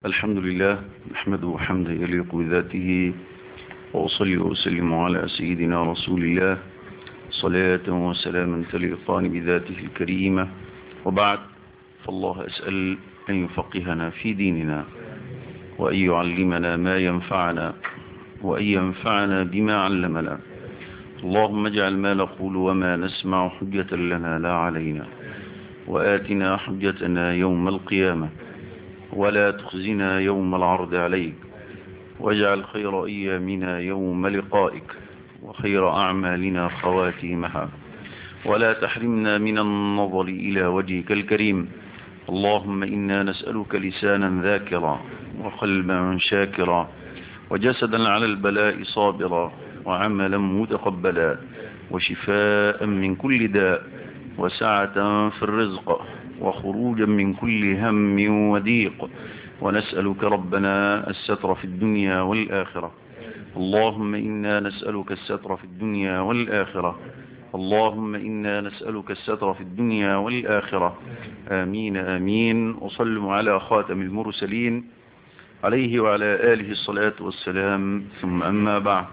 الحمد لله نحمده حمدا يليق بذاته وأصلي وأسلم على سيدنا رسول الله صلاة وسلاما تليقان بذاته الكريمة وبعد فالله أسأل أن يفقهنا في ديننا وأن يعلمنا ما ينفعنا وأن ينفعنا بما علمنا اللهم اجعل ما نقول وما نسمع حجة لنا لا علينا وآتنا حجتنا يوم القيامة ولا تخزنا يوم العرض عليك واجعل خير أيامنا يوم لقائك وخير أعمالنا خواتيمها ولا تحرمنا من النظر إلى وجهك الكريم اللهم إنا نسألك لسانا ذاكرا وقلبا شاكرا وجسدا على البلاء صابرا وعملا متقبلا وشفاء من كل داء وسعة في الرزق وخروجا من كل هم وضيق ونسألك ربنا الستر في الدنيا والآخرة اللهم إنا نسألك الستر في الدنيا والآخرة اللهم إنا نسألك الستر في الدنيا والآخرة آمين آمين وصلوا على خاتم المرسلين عليه وعلى آله الصلاة والسلام ثم أما بعد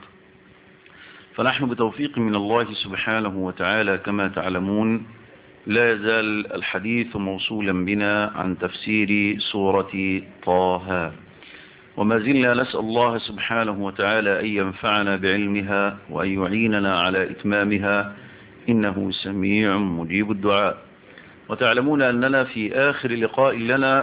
فنحن بتوفيق من الله سبحانه وتعالى كما تعلمون لا يزال الحديث موصولا بنا عن تفسير سورة طه وما زلنا نسأل الله سبحانه وتعالى أن ينفعنا بعلمها وأن يعيننا على إتمامها إنه سميع مجيب الدعاء وتعلمون أننا في آخر لقاء لنا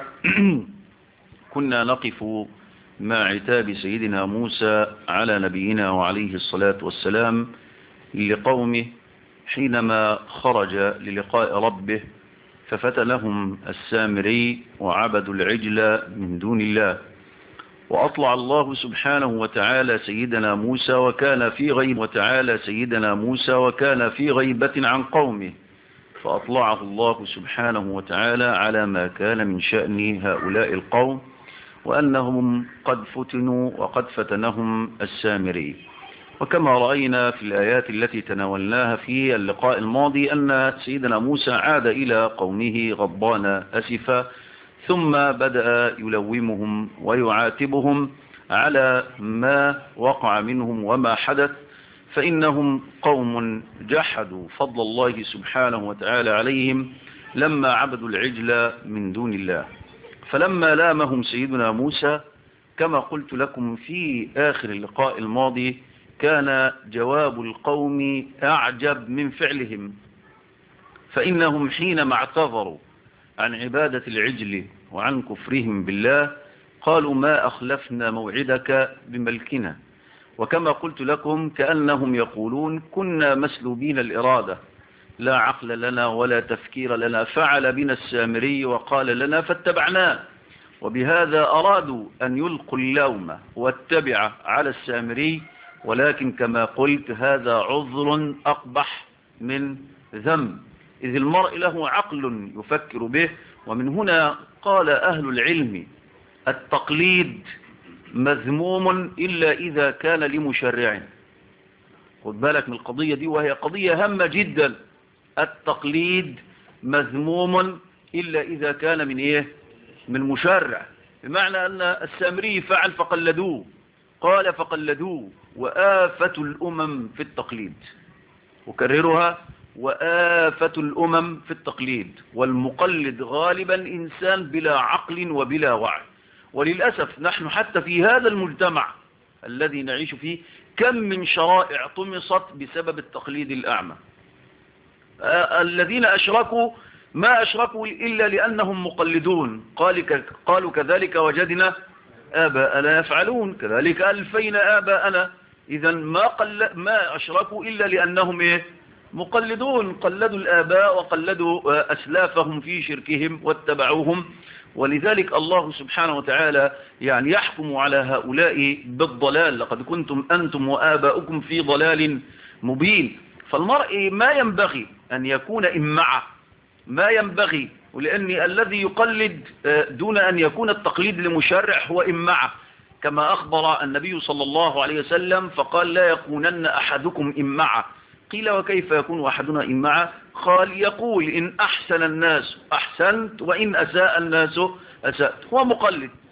كنا نقف مع عتاب سيدنا موسى على نبينا وعليه الصلاة والسلام لقومه حينما خرج للقاء ربه ففتنهم السامري وعبدوا العجل من دون الله وأطلع الله سبحانه وتعالى سيدنا موسى وكان في غيب وتعالى سيدنا موسى وكان في غيبة عن قومه فأطلعه الله سبحانه وتعالى على ما كان من شأن هؤلاء القوم وأنهم قد فتنوا وقد فتنهم السامري وكما رأينا في الآيات التي تناولناها في اللقاء الماضي أن سيدنا موسى عاد إلى قومه غضبان أسفا ثم بدأ يلومهم ويعاتبهم على ما وقع منهم وما حدث فإنهم قوم جحدوا فضل الله سبحانه وتعالى عليهم لما عبدوا العجل من دون الله فلما لامهم سيدنا موسى كما قلت لكم في آخر اللقاء الماضي كان جواب القوم أعجب من فعلهم فإنهم حينما اعتذروا عن عبادة العجل وعن كفرهم بالله قالوا ما أخلفنا موعدك بملكنا وكما قلت لكم كأنهم يقولون كنا مسلوبين الإرادة لا عقل لنا ولا تفكير لنا فعل بنا السامري وقال لنا فاتبعناه وبهذا أرادوا أن يلقوا اللوم واتبع على السامري ولكن كما قلت هذا عذر أقبح من ذنب إذ المرء له عقل يفكر به ومن هنا قال أهل العلم التقليد مذموم إلا إذا كان لمشرع خد بالك من القضية دي وهي قضية هامة جدا التقليد مذموم إلا إذا كان من إيه من مشرع بمعنى أن السامري فعل فقلدوه قال فقلدوه وآفة الأمم في التقليد أكررها وآفة الأمم في التقليد والمقلد غالبا إنسان بلا عقل وبلا وعي وللأسف نحن حتى في هذا المجتمع الذي نعيش فيه كم من شرائع طمست بسبب التقليد الأعمى الذين أشركوا ما أشركوا إلا لأنهم مقلدون قالوا كذلك وجدنا آباءنا يفعلون كذلك ألفين آباءنا إذا ما, قل ما أشركوا إلا لأنهم إيه؟ مقلدون قلدوا الآباء وقلدوا أسلافهم في شركهم واتبعوهم ولذلك الله سبحانه وتعالى يعني يحكم على هؤلاء بالضلال لقد كنتم أنتم وآباؤكم في ضلال مبين فالمرء ما ينبغي أن يكون إمعة ما ينبغي ولأن الذي يقلد دون أن يكون التقليد لمشرع هو إمعة كما أخبر النبي صلى الله عليه وسلم فقال لا يكونن أحدكم إمعة قيل وكيف يكون أحدنا إمعة قال يقول إن أحسن الناس أحسنت وإن أساء الناس أسأت هو مقلد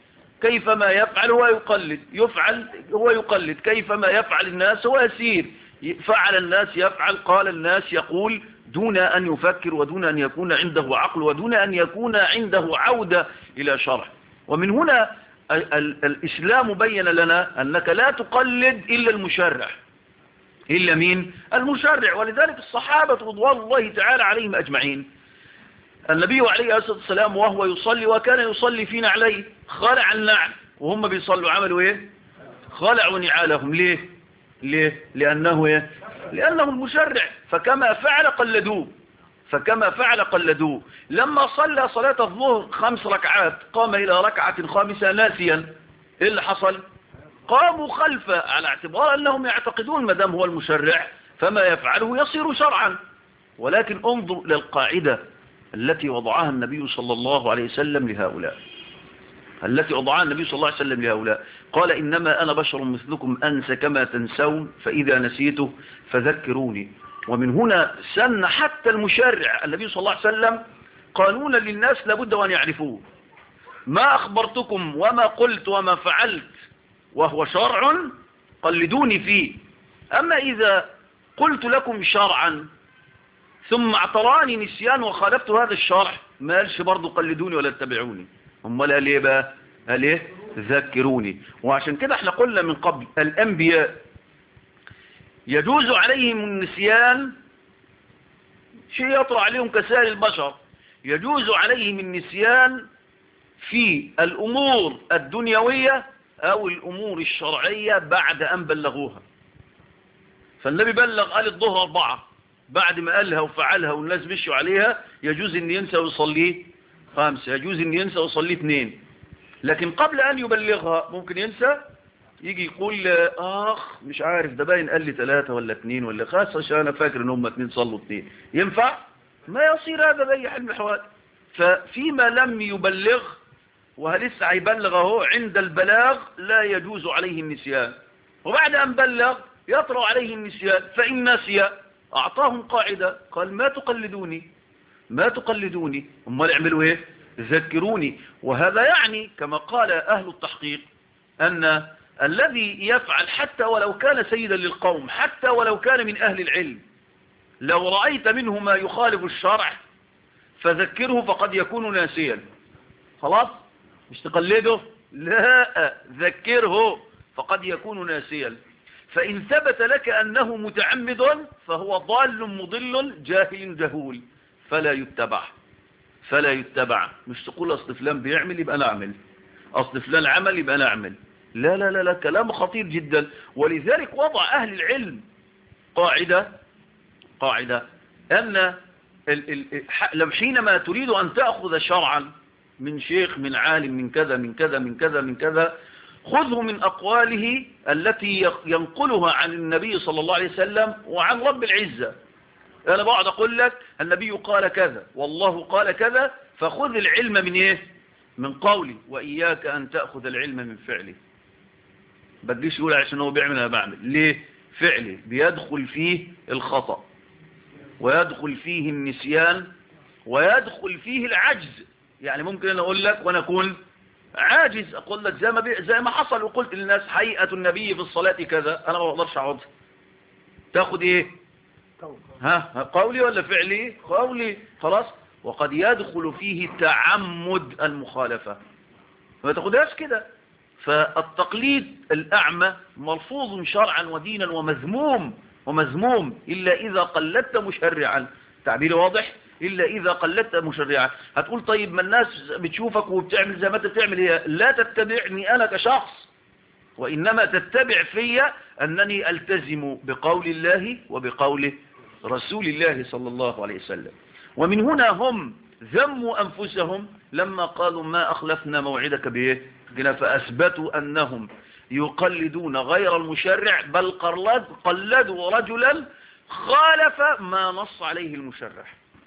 كيفما يفعل هو يقلد يفعل هو يقلد كيفما يفعل الناس هو يسير فعل الناس يفعل قال الناس يقول دون أن يفكر ودون أن يكون عنده عقل ودون أن يكون عنده عودة إلى شرع ومن هنا الإسلام بين لنا أنك لا تقلد إلا المشرع إلا مين المشرع ولذلك الصحابة رضوان الله تعالى عليهم أجمعين النبي عليه الصلاة والسلام وهو يصلي وكان يصلي في نعليه خلع النعل وهم بيصلوا عملوا ايه خلعوا نعالهم ليه ليه لأنه ايه لأنه المشرع فكما فعل قلدوه فكما فعل قلدوه لما صلى صلاة الظهر خمس ركعات قام إلى ركعة خامسة ناسيا ايه اللي حصل قاموا خلفه على اعتبار أنهم يعتقدون مدام هو المشرع فما يفعله يصير شرعا ولكن انظر للقاعدة التي وضعها النبي صلى الله عليه وسلم لهؤلاء التي وضعها النبي صلى الله عليه وسلم لهؤلاء قال إنما أنا بشر مثلكم أنسى كما تنسون فإذا نسيته فذكروني ومن هنا سن حتى المشرع النبي صلى الله عليه وسلم قانونا للناس لابد أن يعرفوه ما أخبرتكم وما قلت وما فعلت وهو شرع قلدوني فيه أما إذا قلت لكم شرعا ثم اعتراني نسيان وخالفت هذا الشرع ما قالش برضه قلدوني ولا اتبعوني امال قال ايه بقى قال ايه ذكروني وعشان كده احنا قلنا من قبل الانبياء يجوز عليهم النسيان شيء يطرأ عليهم كسائر البشر يجوز عليهم النسيان في الامور الدنيوية او الامور الشرعية بعد ان بلغوها فالنبي بلغ قال الظهر اربعة بعد ما قالها وفعلها والناس مشوا عليها يجوز ان ينسى ويصليه خمسة يجوز ان ينسى ويصليه اثنين لكن قبل ان يبلغها ممكن ينسى يجي يقول اخ مش عارف ده باين قال لي ثلاثة ولا اثنين ولا خاصة عشان انا فاكر ان هم اثنين صلوا اثنين ينفع ما يصير هذا بأي حال من الاحوال ففيما لم يبلغ ولسه هيبلغ اهو عند البلاغ لا يجوز عليه النسيان وبعد ان بلغ يطرأ عليه النسيان فإن نسي أعطاهم قاعدة قال ما تقلدوني ما تقلدوني امال اعملوا ايه ذكروني وهذا يعني كما قال أهل التحقيق أن الذي يفعل حتى ولو كان سيدا للقوم حتى ولو كان من أهل العلم لو رأيت منه ما يخالف الشرع فذكره فقد يكون ناسيا خلاص مش تقلده لا ذكره فقد يكون ناسيا فإن ثبت لك أنه متعمد فهو ضال مضل جاهل جهول فلا يتبع فلا يتبع مش تقول أصل فلان بيعمل يبقى نعمل أصل فلان عمل يبقى نعمل لا لا لا لا كلام خطير جدا ولذلك وضع أهل العلم قاعدة قاعدة أن لم حينما تريد أن تأخذ شرعا من شيخ من عالم من كذا من كذا من كذا من كذا خذه من أقواله التي ينقلها عن النبي صلى الله عليه وسلم وعن رب العزة أنا بعد أقول لك النبي قال كذا والله قال كذا فخذ العلم من إيه من قولي وإياك أن تأخذ العلم من فعلي بديش يقول عشان هو بيعمل أنا بعمل ليه فعلي بيدخل فيه الخطأ ويدخل فيه النسيان ويدخل فيه العجز يعني ممكن أنا أقول لك وأنا أكون عاجز أقول لك زي ما, بي... زي ما حصل وقلت للناس حقيقة النبي في الصلاة كذا أنا ما بقدرش أقعد تاخد إيه ها قولي ولا فعلي قولي خلاص وقد يدخل فيه تعمد المخالفة ما تاخدهاش كده فالتقليد الأعمى ملفوظ شرعا ودينا ومذموم ومذموم إلا إذا قلدت مشرعا تعبير واضح إلا إذا قلدت مشرعا هتقول طيب ما الناس بتشوفك وبتعمل زي ما انت بتعمل هي لا تتبعني أنا كشخص وإنما تتبع فيا أنني ألتزم بقول الله وبقول رسول الله صلى الله عليه وسلم ومن هنا هم ذموا أنفسهم لما قالوا ما أخلفنا موعدك به فأثبتوا أنهم يقلدون غير المشرع بل قلد قلدوا رجلا خالف ما نص عليه المشرع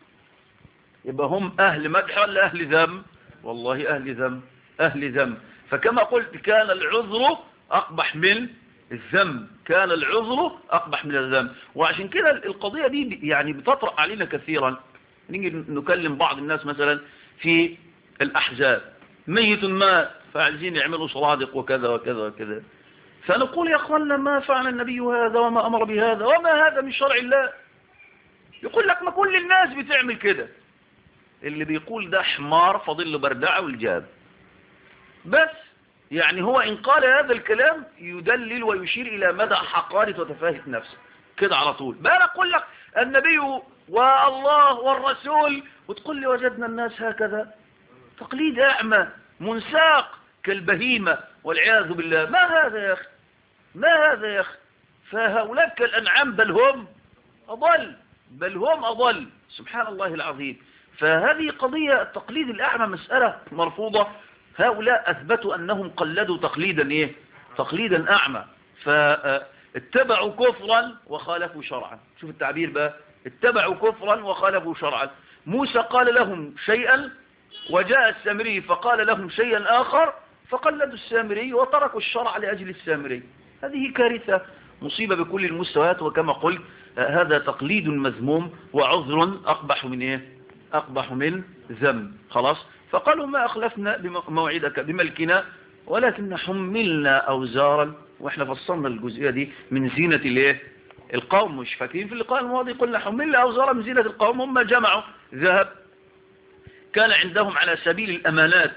يبقى هم أهل مدح ولا أهل ذم والله أهل ذم أهل ذم فكما قلت كان العذر أقبح من الذم كان العذر أقبح من الذم وعشان كده القضية دي يعني بتطرأ علينا كثيرا نيجي نكلم بعض الناس مثلا في الأحزاب ميت مات فعايزين يعملوا صرادق وكذا وكذا وكذا فنقول يا أخوانا ما فعل النبي هذا وما أمر بهذا وما هذا من شرع الله يقول لك ما كل الناس بتعمل كده اللي بيقول ده حمار فاضل له بردعه والجاب بس يعني هو إن قال هذا الكلام يدلل ويشير إلى مدى حقارة وتفاهة نفسه كده على طول بقى أقول لك النبي والله والرسول وتقول لي وجدنا الناس هكذا تقليد أعمى منساق كالبهيمة والعياذ بالله ما هذا يا أخي ما هذا يا أخي فهؤلاء كالأنعام بل هم أضل بل هم أضل سبحان الله العظيم فهذه قضية التقليد الأعمى مسألة مرفوضة هؤلاء أثبتوا أنهم قلدوا تقليدا إيه؟ تقليدا أعمى فاتبعوا كفرا وخالفوا شرعا شوف التعبير بقى اتبعوا كفرا وخالفوا شرعا موسى قال لهم شيئا وجاء السامري فقال لهم شيئا آخر فقلدوا السامري وتركوا الشرع لأجل السامري هذه كارثة مصيبة بكل المستويات وكما قلت هذا تقليد مذموم وعذر أقبح من إيه أقبح من ذنب خلاص فقالوا ما أخلفنا بموعدك بملكنا ولكن حملنا أوزارا وإحنا فصلنا الجزئية دي من زينة الايه القوم مش فاكرين في اللقاء الماضي قلنا حملنا أوزارا من زينة القوم هم جمعوا ذهب كان عندهم على سبيل الأمانات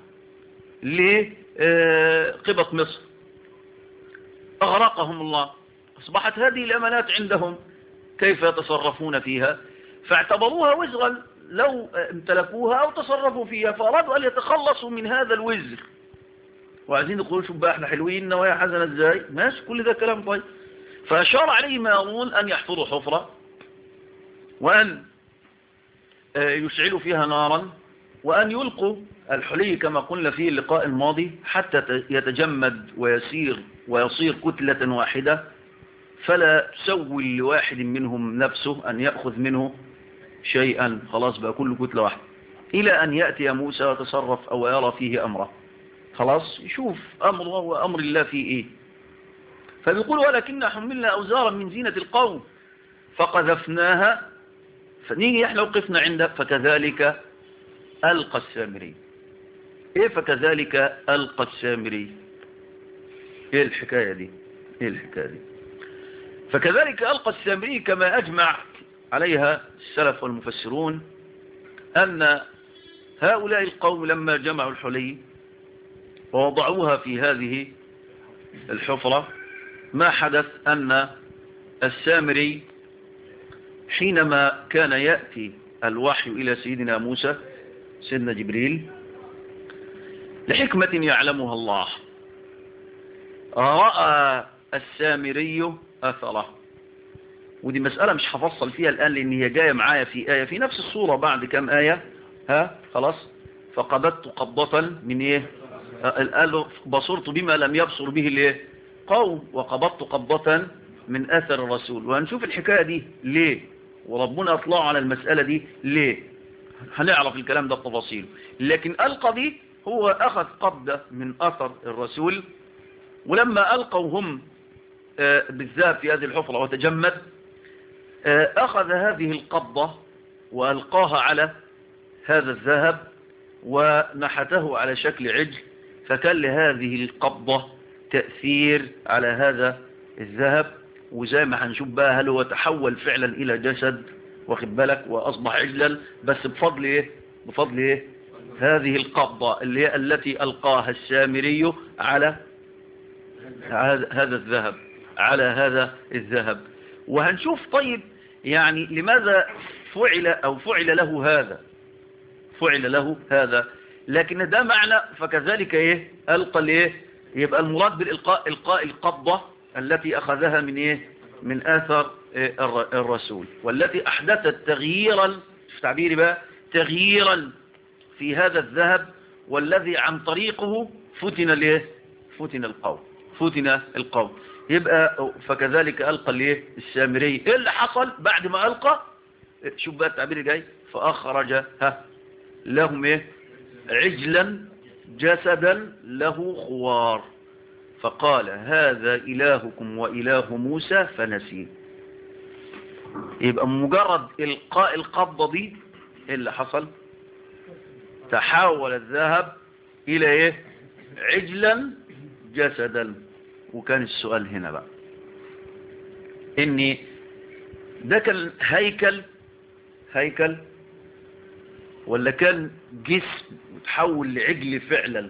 لقبط مصر أغرقهم الله أصبحت هذه الأمانات عندهم كيف يتصرفون فيها فاعتبروها وزرا لو امتلكوها أو تصرفوا فيها فأرادوا أن يتخلصوا من هذا الوزر وعايزين يقولوا شوف بقى احنا حلوين نوايا حزنة ازاي ماشي كل ده كلام طيب فأشار عليهم هارون أن يحفروا حفرة وأن يشعلوا فيها نارا وأن يلقوا الحلي كما قلنا في اللقاء الماضي حتى يتجمد ويسير ويصير كتلة واحدة فلا تسول لواحد منهم نفسه أن يأخذ منه شيئا خلاص بقى كل كتلة واحدة إلى أن يأتي موسى وتصرف أو يرى فيه أمره خلاص يشوف أمره وأمر الله فيه إيه فبيقول ولكن حملنا أوزارا من زينة القوم فقذفناها فنيجي احنا وقفنا عند فكذلك ألقى السامري ايه فكذلك ألقى السامري ايه الحكاية دي ايه الحكاية دي فكذلك ألقى السامري كما أجمع عليها السلف والمفسرون أن هؤلاء القوم لما جمعوا الحلي ووضعوها في هذه الحفرة ما حدث أن السامري حينما كان يأتي الوحي إلى سيدنا موسى سيدنا جبريل لحكمة يعلمها الله رأى السامري أثره ودي مسألة مش هفصل فيها الآن لأن هي جاية معايا في آية في نفس الصورة بعد كم آية ها خلاص فقبضت قبضة من إيه قالوا بصرت بما لم يبصر به الايه قوم وقبضت قبضة من أثر الرسول وهنشوف الحكاية دي ليه وربنا اطلعوا على المسألة دي ليه هنعرف الكلام ده بتفاصيله لكن ألقى دي هو أخذ قبضة من أثر الرسول ولما ألقوا هم بالذات في هذه الحفرة وتجمد أخذ هذه القبضة وألقاها على هذا الذهب ونحته على شكل عجل فكان لهذه القبضة تأثير على هذا الذهب وزي ما هنشوف بقى هل هو تحول فعلا إلى جسد واخد بالك وأصبح عجلا بس بفضل إيه بفضل إيه هذه القبضة اللي هي التي ألقاها السامري على هذا الذهب على هذا الذهب وهنشوف طيب يعني لماذا فعل أو فعل له هذا فعل له هذا لكن ده معنى فكذلك ايه ألقى الايه يبقى المراد بالإلقاء إلقاء القبضة التي أخذها من ايه من آثر إيه الرسول والتي أحدثت تغييرا في تعبيري بقى تغييرا في هذا الذهب والذي عن طريقه فتن الايه فتن القوم فتن القوم يبقى فكذلك ألقى الايه السامري ايه اللي حصل بعد ما ألقى شوف بقى التعبير الجاي فأخرج ها لهم ايه عجلا جسدا له خوار فقال هذا إلهكم وإله موسى فنسيه يبقى مجرد إلقاء القبضة دي اللي حصل تحول الذهب إلى إيه عجلا جسدا وكان السؤال هنا بقى إني ده كان هيكل هيكل ولا كان جسم وتحول لعجل فعلا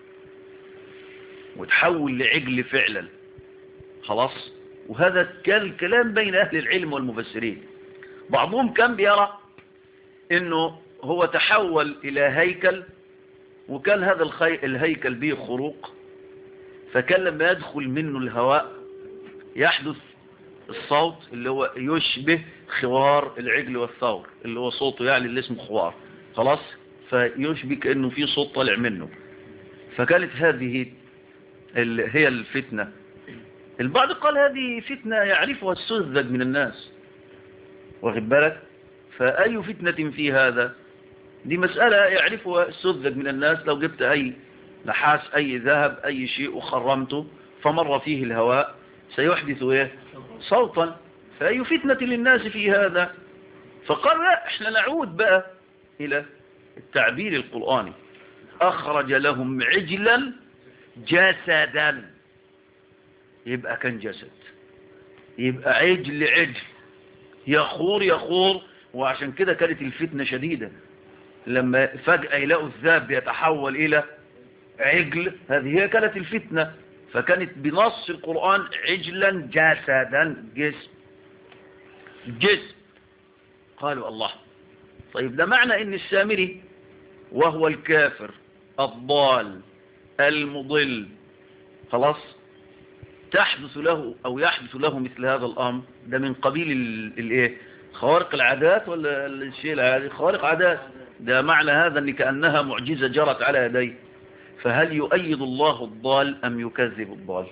وتحول لعجل فعلا خلاص وهذا كان الكلام بين أهل العلم والمفسرين بعضهم كان بيرى انه هو تحول الى هيكل وكان هذا الخي... الهيكل به خروق فكان لما يدخل منه الهواء يحدث الصوت اللي هو يشبه خوار العجل والثور اللي هو صوته يعني اللي اسمه خوار خلاص فيشبه كأنه في صوت طالع منه فكانت هذه ال... هي الفتنة البعض قال هذه فتنة يعرفها السذج من الناس واخد بالك فأي فتنة في هذا دي مسألة يعرفها السذج من الناس لو جبت أي نحاس أي ذهب أي شيء وخرمته فمر فيه الهواء سيحدث إيه؟ صوتا فأي فتنة للناس في هذا فقال لا احنا نعود بقى إلى التعبير القرآني أخرج لهم عجلا جسدا يبقى كان جسد يبقى عجل عجل يخور يخور وعشان كده كانت الفتنة شديدة لما فجأة يلاقوا الذهب يتحول إلى عجل هذه هي كانت الفتنة فكانت بنص القرآن عجلا جسدا جسم جسم قالوا الله طيب ده معنى ان السامري وهو الكافر الضال المضل خلاص تحدث له او يحدث له مثل هذا الامر ده من قبيل الايه خوارق العادات ولا الشيء العادي خوارق عادات ده معنى هذا ان كأنها معجزة جرت على يديه فهل يؤيد الله الضال ام يكذب الضال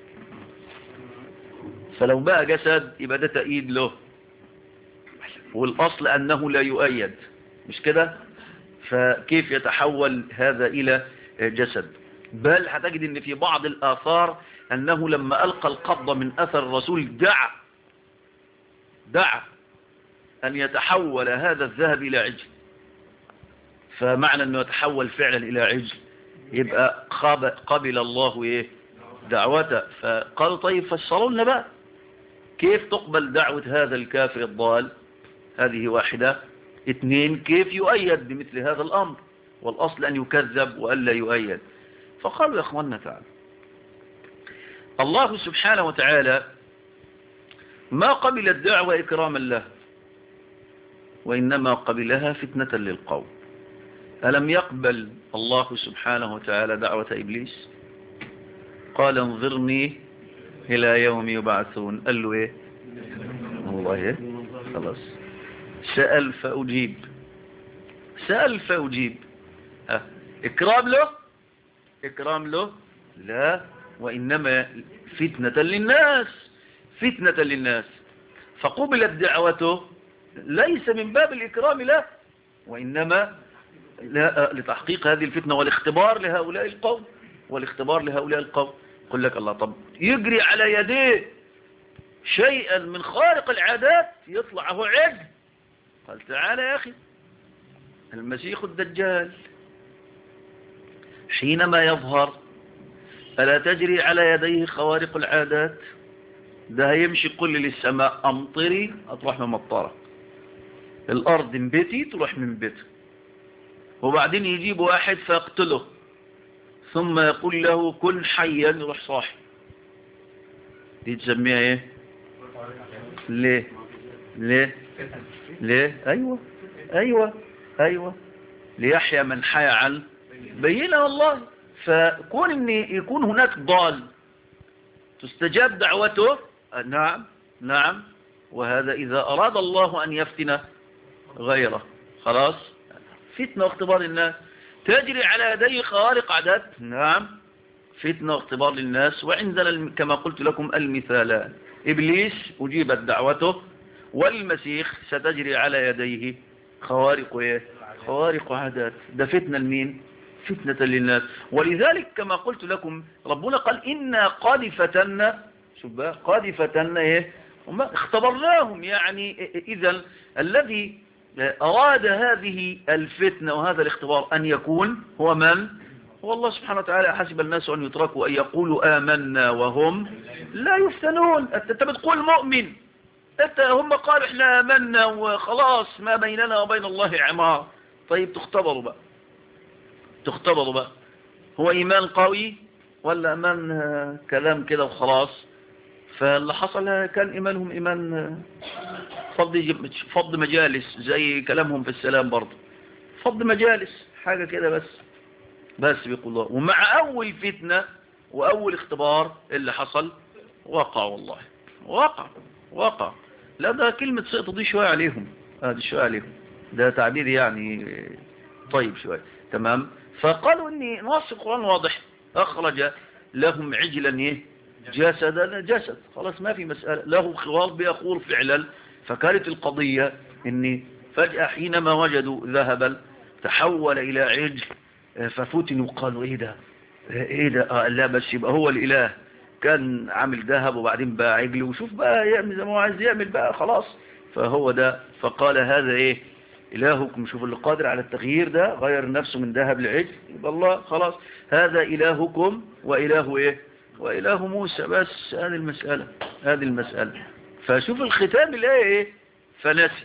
فلو بقى جسد يبقى ده تأييد له والاصل انه لا يؤيد مش كده فكيف يتحول هذا الى جسد بل هتجد ان في بعض الاثار انه لما القى القبض من اثر الرسول دعا دعا ان يتحول هذا الذهب الى عجل فمعنى انه يتحول فعلا الى عجل يبقى قبل الله ايه دعوته فقالوا طيب فسروا لنا بقى كيف تقبل دعوة هذا الكافر الضال هذه واحدة اثنين كيف يؤيد بمثل هذا الامر والاصل ان يكذب والا يؤيد فقالوا يا اخواننا تعالى الله سبحانه وتعالى ما قبل الدعوة إكراما له وإنما قبلها فتنة للقوم ألم يقبل الله سبحانه وتعالى دعوة إبليس قال انظرني إلى يوم يبعثون قال له إيه الله إيه خلاص سأل فأجيب سأل فأجيب أه. إكرام له إكرام له لا وإنما فتنة للناس فتنة للناس فقبلت دعوته ليس من باب الإكرام له وإنما لا لتحقيق هذه الفتنة والاختبار لهؤلاء القوم والاختبار لهؤلاء القوم يقول لك الله طب يجري على يديه شيئا من خارق العادات يطلع هو عجل قال تعالى يا أخي المسيح الدجال حينما يظهر فلا تجري على يديه خوارق العادات ده هيمشي كل للسماء أمطري أتروح من مطارة الأرض من بيتي تروح من بيته وبعدين يجيب واحد فيقتله ثم يقول له كن حيا يروح صاحي دي تسميها ايه ليه ليه ليه ايوه ايوه ايوه ليحيى من حيا عن بينه والله فكون ان يكون هناك ضال تستجاب دعوته نعم نعم وهذا إذا أراد الله أن يفتن غيره خلاص فتنة واختبار الناس تجري على يدي خوارق عادات نعم فتنة واختبار للناس وعندنا كما قلت لكم المثالان إبليس أجيبت دعوته والمسيح ستجري على يديه خوارق إيه؟ خوارق عادات ده فتنة لمين فتنة للناس ولذلك كما قلت لكم ربنا قال إنا قد فتنا شوف بقى قد فتنا إيه وما اختبرناهم يعني إذا الذي أراد هذه الفتنة وهذا الاختبار أن يكون هو من هو الله سبحانه وتعالى حسب الناس أن يتركوا أن يقولوا آمنا وهم لا يفتنون أنت أنت بتقول مؤمن أنت هم قالوا إحنا آمنا وخلاص ما بيننا وبين الله عمار طيب تختبروا بقى تختبروا بقى هو إيمان قوي ولا إيمان آه، كلام كده وخلاص فاللي حصل كان إيمانهم إيمان آه، فض فض مجالس زي كلامهم في السلام برضه فض مجالس حاجة كده بس بس بيقول الله ومع أول فتنة وأول اختبار اللي حصل وقع والله وقع وقع لا ده كلمة سقط دي شوية عليهم آه دي شوية عليهم ده تعبير يعني طيب شوية تمام فقالوا ان نص القرآن واضح اخرج لهم عجلا ايه جسدا جسد خلاص ما في مسألة له خوار بيقول فعلا فكانت القضية ان فجأة حينما وجدوا ذهبا تحول الى عجل ففتنوا قالوا ايه ده ايه ده آه لا بس يبقى هو الاله كان عامل ذهب وبعدين بقى عجل وشوف بقى يعمل زي ما هو عايز يعمل بقى خلاص فهو ده فقال هذا ايه إلهكم شوف اللي قادر على التغيير ده غير نفسه من ذهب لعجل يبقى الله خلاص هذا إلهكم وإله إيه وإله موسى بس هذه المسألة هذه المسألة فشوف الختام الآية إيه فناسي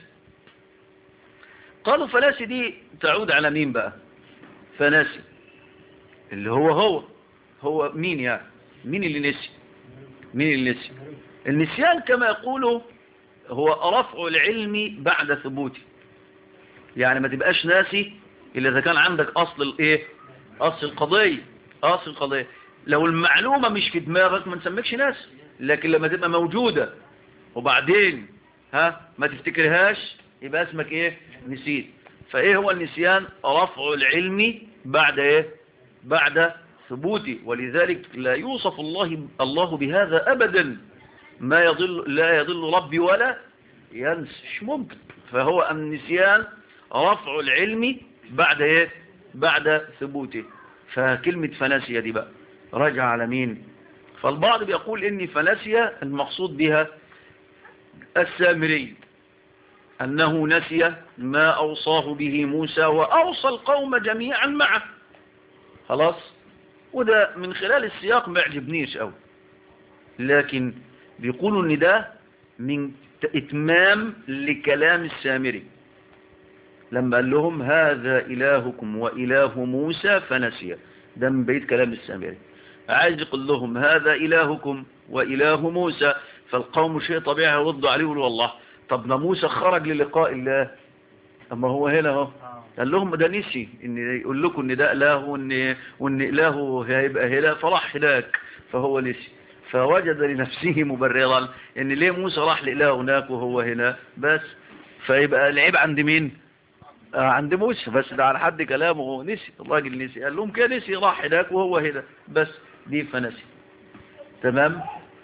قالوا فناسي دي تعود على مين بقى فناسي اللي هو هو هو مين يعني مين اللي نسي مين اللي نسي النسيان كما يقولوا هو رفع العلم بعد ثبوته يعني ما تبقاش ناسي إلا إذا كان عندك أصل الإيه أصل القضية أصل القضية لو المعلومة مش في دماغك ما نسميكش ناس لكن لما تبقى موجودة وبعدين ها ما تفتكرهاش يبقى اسمك إيه نسيت فإيه هو النسيان رفع العلم بعد إيه بعد ثبوته ولذلك لا يوصف الله الله بهذا أبدا ما يضل لا يضل ربي ولا ينسى مش ممكن فهو النسيان رفع العلم بعد ايه بعد ثبوته فكلمة فناسية دي بقى رجع على مين فالبعض بيقول ان فناسية المقصود بها السامري أنه نسي ما أوصاه به موسى وأوصى القوم جميعا معه خلاص وده من خلال السياق ما يعجبنيش أوي لكن بيقولوا ان ده من اتمام لكلام السامري لما قال لهم هذا إلهكم وإله موسى فنسي ده من بيت كلام السامري عايز يقول لهم هذا إلهكم وإله موسى فالقوم شيء طبيعي يردوا عليه يقولوا والله طب ما موسى خرج للقاء الله أما هو هنا اهو قال لهم ده نسي ان يقول لكم ان ده اله وان, وإن اله هيبقى هنا فراح هناك فهو نسي فوجد لنفسه مبررا ان ليه موسى راح لإله هناك وهو هنا بس فيبقى العيب عند مين آه عند موسى بس ده على حد كلامه نسي الراجل نسي قال لهم كده نسي راح هناك وهو هنا بس دي فنسي تمام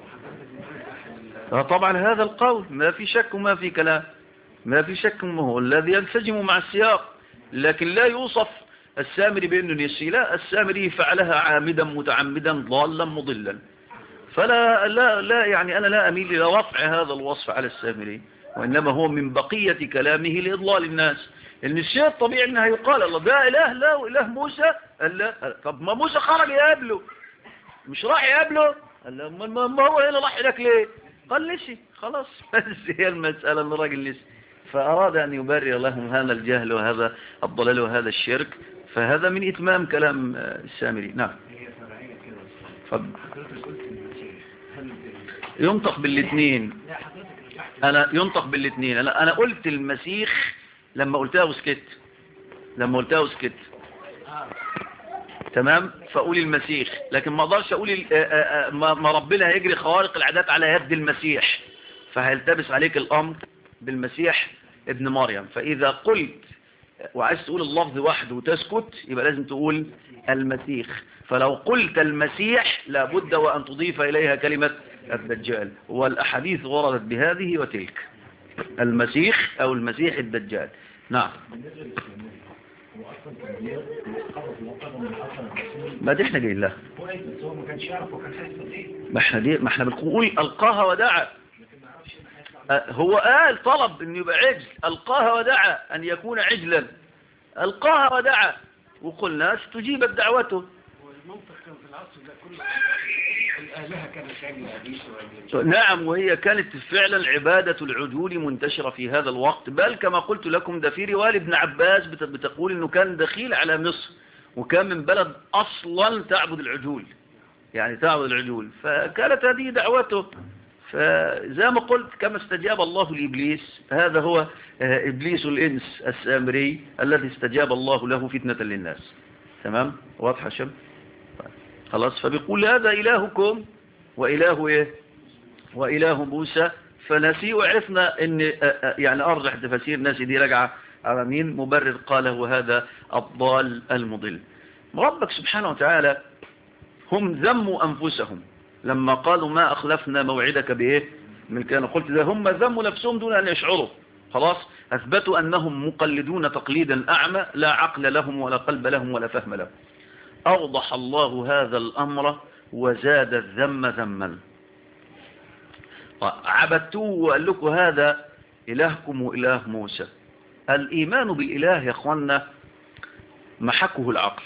آه طبعا هذا القول ما في شك وما في كلام ما في شك ما هو الذي ينسجم مع السياق لكن لا يوصف السامري بأنه نسي لا السامري فعلها عامدا متعمدا ضالا مضلا فلا لا لا يعني أنا لا أميل إلى رفع هذا الوصف على السامري وإنما هو من بقية كلامه لإضلال الناس إن الشيء الطبيعي إنها يقال الله ده إله لا وإله موسى قال لا طب ما موسى خرج يقابله مش راح يقابله قال لا ما ما هو هنا راح هناك ليه قال نسي خلاص بس هي المسألة إن الراجل نسي فأراد أن يبرر لهم هذا الجهل وهذا الضلال وهذا الشرك فهذا من إتمام كلام السامري نعم فضل. ينطق بالاثنين انا ينطق بالاثنين انا انا قلت المسيح لما قلتها وسكت لما قلتها وسكت تمام فاقول المسيح لكن ما اقدرش اقول ما ربنا هيجري خوارق العادات على يد المسيح فهيلتبس عليك الامر بالمسيح ابن مريم فاذا قلت وعايز تقول اللفظ وحده وتسكت يبقى لازم تقول المسيح فلو قلت المسيح لابد وأن تضيف إليها كلمة الدجال والأحاديث وردت بهذه وتلك المسيح أو المسيح الدجال نعم ما دي احنا جايين لها ما احنا دي ما احنا بنقول القاها ودعا هو قال طلب انه يبقى عجل القاها ودعا ان يكون عجلا القاها ودعا وقلنا استجيبت دعوته العصر ده كله الآلهة كانت تعمل حديث ولا نعم وهي كانت فعلا عبادة العجول منتشرة في هذا الوقت بل كما قلت لكم ده في رواية ابن عباس بت- بتقول انه كان دخيل على مصر وكان من بلد اصلا تعبد العجول يعني تعبد العجول فكانت هذه دعوته فزي ما قلت كما استجاب الله لإبليس هذا هو آه، إبليس الإنس السامري الذي استجاب الله له فتنة للناس تمام واضحة شب خلاص فبيقول هذا إلهكم وإله إيه وإله موسى فنسي وعرفنا ان آه، آه، يعني أرجح تفاسير ناسي دي رجعة على مين مبرر قاله وهذا الضال المضل ربك سبحانه وتعالى هم ذموا أنفسهم لما قالوا ما أخلفنا موعدك بإيه من كان قلت ده هم ذموا نفسهم دون أن يشعروا خلاص أثبتوا أنهم مقلدون تقليدا أعمى لا عقل لهم ولا قلب لهم ولا فهم لهم أوضح الله هذا الأمر وزاد الذم ذما عبدتوه وقال لكم هذا إلهكم وإله موسى الإيمان بالإله يا أخوانا محكه العقل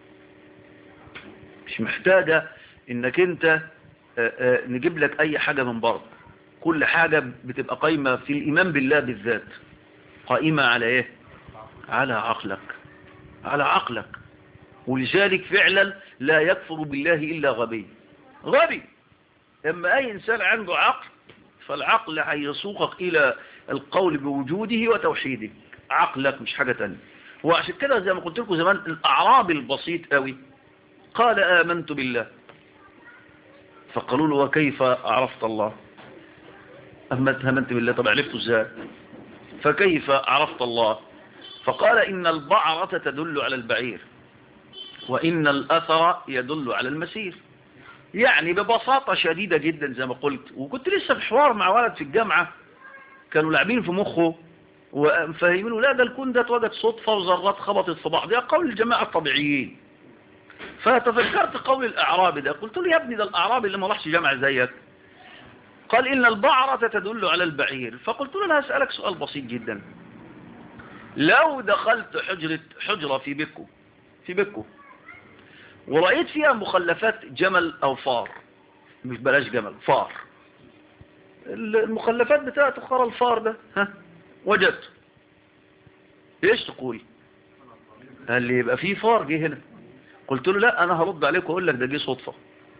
مش محتاجة انك انت آه، آه، نجيب لك اي حاجة من بره كل حاجة بتبقى قايمة في الايمان بالله بالذات قائمة على ايه على عقلك على عقلك ولذلك فعلا لا يكفر بالله الا غبي غبي اما اي انسان عنده عقل فالعقل هيسوقك الى القول بوجوده وتوحيده عقلك مش حاجة تانية وعشان كده زي ما قلت لكم زمان الاعراب البسيط قوي قال آمنت بالله فقالوا له وكيف عرفت الله أما آمنت بالله طب عرفته ازاي فكيف عرفت الله فقال إن البعرة تدل على البعير وإن الأثر يدل على المسير يعني ببساطة شديدة جدا زي ما قلت وكنت لسه في حوار مع ولد في الجامعة كانوا لاعبين في مخه وفاهمينه لا ده الكون ده اتوجد صدفة وذرات خبطت في بعض ده قول الجماعة الطبيعيين فتفكرت قول الأعرابي ده قلت له يا ابني ده الأعرابي اللي ما راحش جامع زيك قال إن البعرة تدل على البعير فقلت له أنا هسألك سؤال بسيط جدا لو دخلت حجرة, حجرة في بكو في بكو ورأيت فيها مخلفات جمل أو فار مش بلاش جمل فار المخلفات بتاعت خرى الفار ده ها وجدته ايش تقول قال لي يبقى في فار جه هنا قلت له لا انا هرد عليك واقول لك ده جه صدفه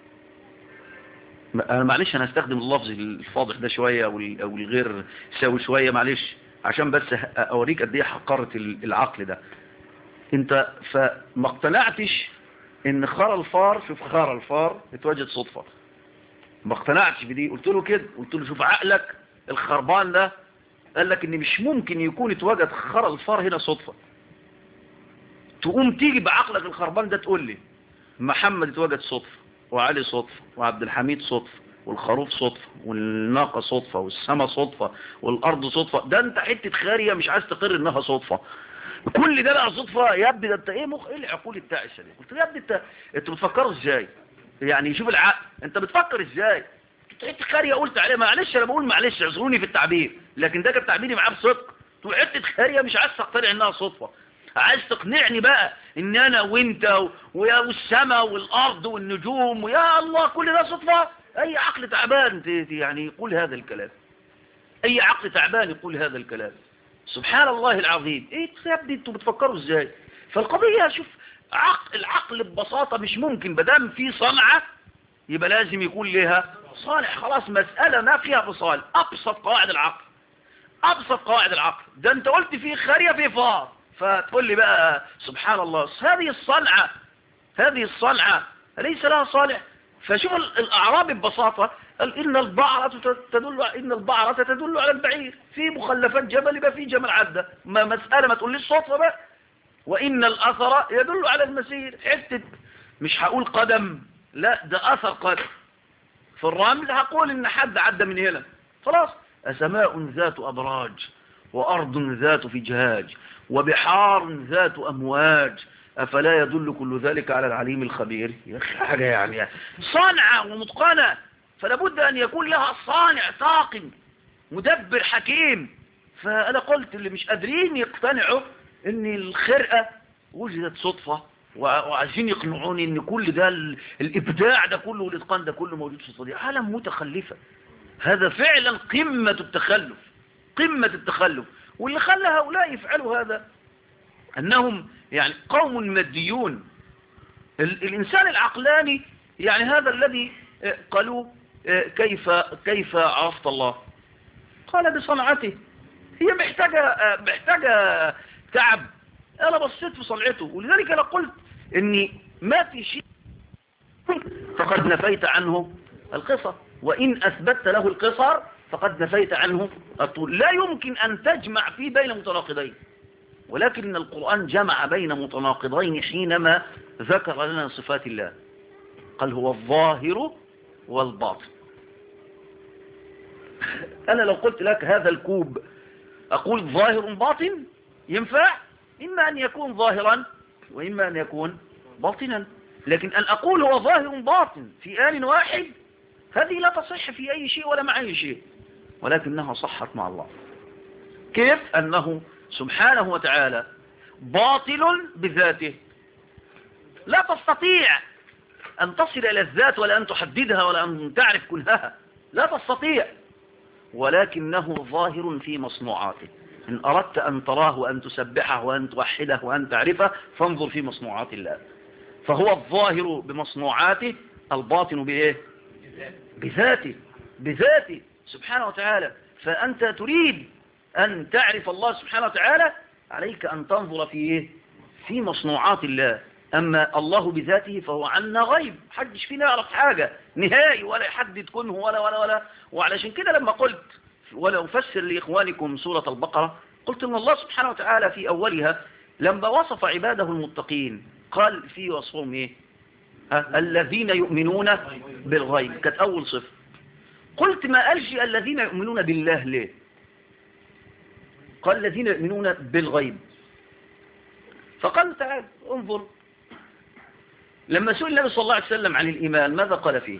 انا معلش انا هستخدم اللفظ الفاضح ده شويه او ال- او الغير ساوي شويه معلش عشان بس اوريك قد ايه حقاره ال- العقل ده انت فما اقتنعتش ان خرى الفار شوف خرى الفار اتوجد صدفه ما اقتنعتش بدي قلت له كده قلت له شوف عقلك الخربان ده قال لك ان مش ممكن يكون اتوجد خرى الفار هنا صدفه تقوم تيجي بعقلك الخربان ده تقول لي محمد اتوجد صدفة وعلي صدفة وعبد الحميد صدفة والخروف صدفة والناقة صدفة والسماء صدفة والأرض صدفة ده انت حتة خارية مش عايز تقر انها صدفة كل ده بقى صدفة يا ابني ده انت ايه مخ ايه العقول التعسة دي قلت له يا ابني انت انت بتفكروا ازاي يعني شوف العقل انت بتفكر ازاي حتة خارية قلت عليها معلش انا بقول معلش اعذروني في التعبير لكن ده كان تعبيري معاه بصدق تقول حتة خارية مش عايز تقتنع انها صدفة عايز تقنعني بقى ان انا وانت و- ويا والسماء والارض والنجوم ويا الله كل ده صدفة اي عقل تعبان ت- ت- يعني يقول هذا الكلام اي عقل تعبان يقول هذا الكلام سبحان الله العظيم ايه يا ابني انتوا بتفكروا ازاي فالقضية شوف عقل العقل ببساطة مش ممكن بدام في صنعة يبقى لازم يكون لها صالح خلاص مسألة ما فيها فصال ابسط قواعد العقل ابسط قواعد العقل ده انت قلت في خارية في فار فتقول لي بقى سبحان الله هذه الصنعة هذه الصنعة ليس لها صالح فشوف ال- الأعراب ببساطة قال إن البعرة تدل إن البعرة تدل على البعير في مخلفات جبل يبقى في جمل عدة ما مسألة ما تقول لي الصدفة بقى وإن الأثر يدل على المسير حتة مش هقول قدم لا ده أثر قدم في الرمل هقول إن حد عدى من هنا خلاص أسماء ذات أبراج وأرض ذات فجاج وبحار ذات أمواج أفلا يدل كل ذلك على العليم الخبير يا أخي حاجة يعني صانعة ومتقنة فلا بد أن يكون لها صانع طاقم مدبر حكيم فأنا قلت اللي مش قادرين يقتنعوا أن الخرقة وجدت صدفة وعايزين يقنعوني ان كل ده ال- الابداع ده كله والاتقان ده كله موجود في الصديق عالم متخلفة هذا فعلا قمة التخلف قمة التخلف واللي خلى هؤلاء يفعلوا هذا انهم يعني قوم ماديون ال- الانسان العقلاني يعني هذا الذي آه، قالوا آه، كيف كيف عرفت الله قال بصنعته هي محتاجة آه، محتاجة تعب انا بصيت في صنعته ولذلك انا قلت اني ما في شيء فقد نفيت عنه القصر وان اثبتت له القصر فقد نفيت عنه الطول لا يمكن ان تجمع في بين متناقضين ولكن القرآن جمع بين متناقضين حينما ذكر لنا صفات الله قال هو الظاهر والباطن أنا لو قلت لك هذا الكوب أقول ظاهر باطن ينفع إما أن يكون ظاهرا وإما أن يكون باطنا لكن أن أقول هو ظاهر باطن في آن واحد هذه لا تصح في أي شيء ولا مع أي شيء ولكنها صحت مع الله كيف أنه سبحانه وتعالى باطل بذاته لا تستطيع أن تصل إلى الذات ولا أن تحددها ولا أن تعرف كلها لا تستطيع ولكنه ظاهر في مصنوعاته إن أردت أن تراه وأن تسبحه وأن توحده وأن تعرفه فانظر في مصنوعات الله فهو الظاهر بمصنوعاته الباطن بإيه بذاته بذاته سبحانه وتعالى فأنت تريد أن تعرف الله سبحانه وتعالى عليك أن تنظر في إيه؟ في مصنوعات الله أما الله بذاته فهو عنا غيب حدش فينا يعرف حاجة نهائي ولا يحدد كنه ولا ولا ولا وعلشان كده لما قلت ولا أفسر لإخوانكم سورة البقرة قلت أن الله سبحانه وتعالى في أولها لما وصف عباده المتقين قال في وصفهم إيه ها؟ الذين يؤمنون بالغيب كانت أول صفة قلت ما قالش الذين يؤمنون بالله ليه قال الذين يؤمنون بالغيب فقال تعال انظر لما سئل النبي صلى الله عليه وسلم عن الإيمان ماذا قال فيه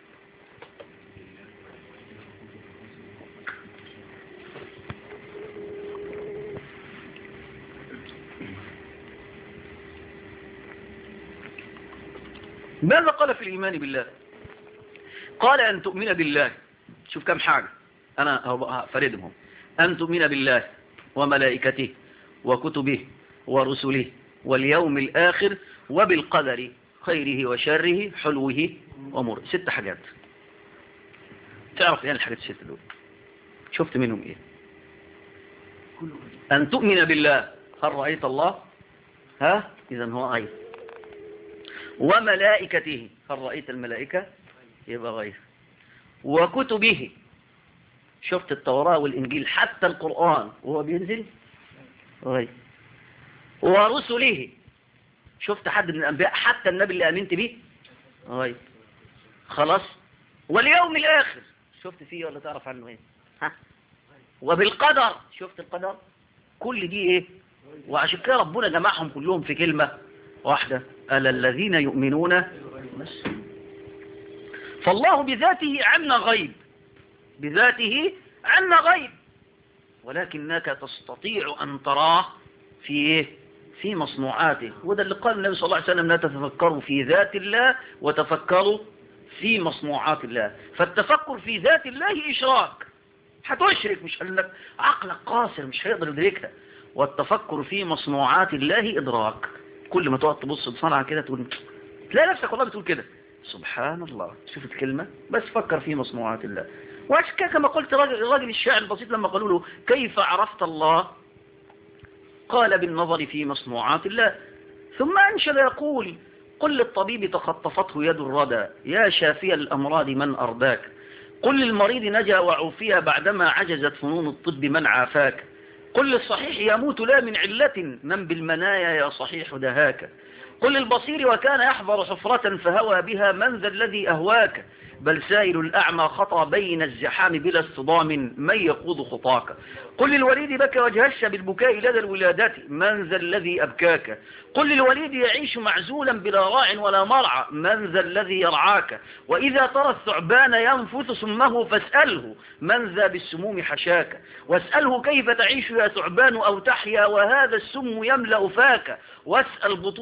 ماذا قال في الإيمان بالله قال أن تؤمن بالله شوف كم حاجة أنا هفردهم أن تؤمن بالله وملائكته وكتبه ورسله واليوم الآخر وبالقدر خيره وشره حلوه ومر ست حاجات تعرف ايه الحاجات الست دول شفت منهم ايه أن تؤمن بالله هل رأيت الله ها إذا هو غير وملائكته هل رأيت الملائكة يبقى غير وكتبه شفت التوراة والإنجيل حتى القرآن وهو بينزل غير ورسله شفت حد من الأنبياء حتى النبي اللي أمنت به غير خلاص واليوم الآخر شفت فيه ولا تعرف عنه ايه ها وبالقدر شفت القدر كل دي ايه وعشان كده ربنا جمعهم كلهم في كلمة واحدة ألا الذين يؤمنون بس فالله بذاته عنا غيب بذاته عنا غيب ولكنك تستطيع أن تراه في إيه؟ في مصنوعاته وده اللي قال النبي صلى الله عليه وسلم لا تتفكروا في ذات الله وتفكروا في مصنوعات الله فالتفكر في ذات الله إشراك هتشرك مش لك عقلك قاصر مش هيقدر يدركها والتفكر في مصنوعات الله إدراك كل ما تقعد تبص بصنعة كده تقول تلاقي نفسك والله بتقول كده سبحان الله شوف الكلمة بس فكر في مصنوعات الله وعشان كده كما قلت راجل, راجل الشاعر البسيط لما قالوا له كيف عرفت الله قال بالنظر في مصنوعات الله ثم أنشد يقول قل للطبيب تخطفته يد الردى يا شافي الأمراض من أرداك قل للمريض نجا وعوفي بعدما عجزت فنون الطب من عافاك قل للصحيح يموت لا من علة من بالمنايا يا صحيح دهاك قل للبصير وكان يحضر حفرة فهوى بها من ذا الذي أهواك بل سائل الأعمى خطى بين الزحام بلا اصطدام من يقود خطاك قل للوليد بكى وجهش بالبكاء لدى الولادة من ذا الذي أبكاك قل للوليد يعيش معزولا بلا راع ولا مرعى من ذا الذي يرعاك وإذا ترى الثعبان ينفث سمه فاسأله من ذا بالسموم حشاك واسأله كيف تعيش يا ثعبان أو تحيا وهذا السم يملأ فاك واسأل بطون النحل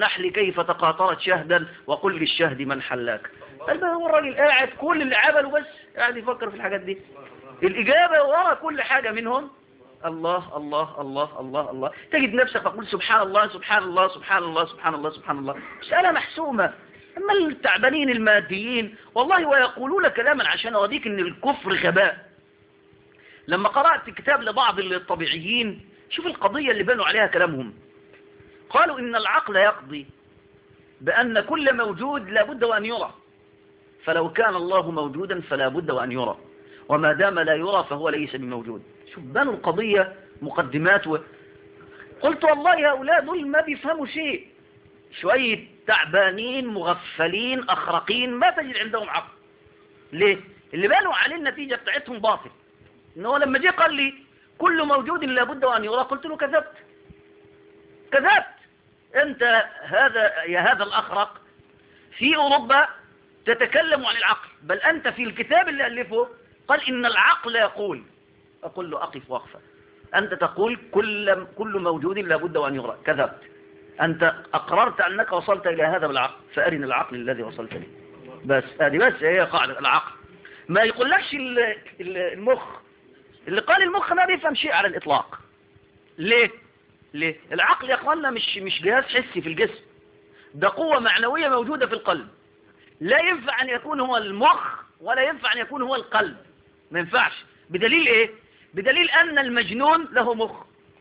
النحل كيف تقاطرت شهدا وقل للشهد من حلاك قال هو الراجل قاعد كل اللي عمله بس قاعد يفكر في الحاجات دي الإجابة ورا كل حاجة منهم الله الله الله الله الله تجد نفسك تقول سبحان الله سبحان الله سبحان الله سبحان الله سبحان الله مسألة محسومة أما التعبانين الماديين والله ويقولون كلاما عشان أوديك أن الكفر غباء لما قرأت كتاب لبعض الطبيعيين شوف القضية اللي بنوا عليها كلامهم قالوا إن العقل يقضي بأن كل موجود لابد وأن يرى فلو كان الله موجودا فلا بد وأن يرى وما دام لا يرى فهو ليس بموجود شوف بنوا القضية مقدمات و... قلت والله هؤلاء دول ما بيفهموا شيء شوية تعبانين مغفلين أخرقين ما تجد عندهم عقل ليه؟ اللي بنوا عليه النتيجة بتاعتهم باطل إنه لما جه قال لي كل موجود لابد وأن يرى قلت له كذبت كذبت أنت هذا يا هذا الأخرق في أوروبا تتكلم عن العقل بل أنت في الكتاب اللي ألفه قال إن العقل يقول أقول له أقف وقفة أنت تقول كل, كل موجود لابد وأن يرى كذبت أنت أقررت أنك وصلت إلى هذا بالعقل فأرن العقل الذي وصلت له بس هذه بس هي قاعدة العقل ما يقولكش المخ اللي قال المخ ما بيفهم شيء على الإطلاق ليه ليه العقل يا أخوانا مش, مش جهاز حسي في الجسم ده قوة معنوية موجودة في القلب لا ينفع أن يكون هو المخ ولا ينفع أن يكون هو القلب ما ينفعش بدليل إيه بدليل أن المجنون له مخ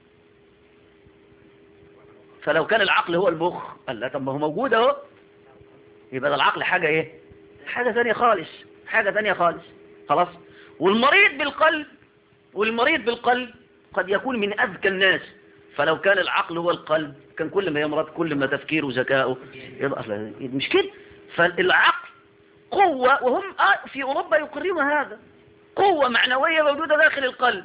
فلو كان العقل هو المخ قال لا طب ما هو موجود اهو يبقى ده العقل حاجة ايه حاجة ثانية خالص حاجة ثانية خالص خلاص والمريض بالقلب والمريض بالقلب قد يكون من أذكى الناس فلو كان العقل هو القلب كان كل ما يمرض كل ما تفكيره وذكائه يبقى مش كده فالعقل قوة وهم في أوروبا يقررون هذا قوة معنوية موجودة داخل القلب